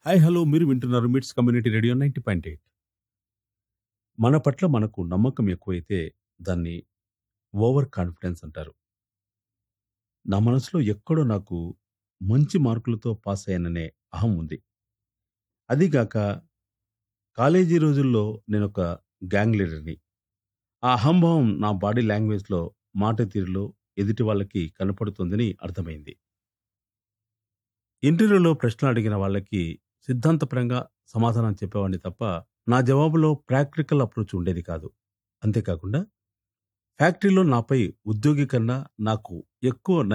hi hello మీరు వింటున్నారు MITS community radio ninety point eight మన పట్ల మనకు నమ్మకం ఎక్కువైతే దాన్ని ఓవర్ కాన్ఫిడెన్స్ అంటారు నా మనసులో ఎక్కడో నాకు మంచి మార్కులతో పాస్ అయ్యాననే అహం ఉంది అదీగాక కాలేజీ రోజుల్లో నేను ఒక గ్యాంగ్ లీడర్ని ఆ అహంభావం నా బాడీ లాంగ్వేజ్లో మాట తీరులో ఎదుటి వాళ్ళకి కనపడుతుందని అర్థమైంది ఇంటర్వ్యూలో ప్రశ్నలు అడిగిన వాళ్ళకి సిద్ధాంతపరంగా సమాధానం చెప్పేవాడిని తప్ప నా జవాబులో ప్రాక్టికల్ అప్రోచ్ ఉండేది కాదు అంతేకాకుండా ఫ్యాక్టరీలో నాపై ఉద్యోగి కన్నా నాకు ఎక్కువ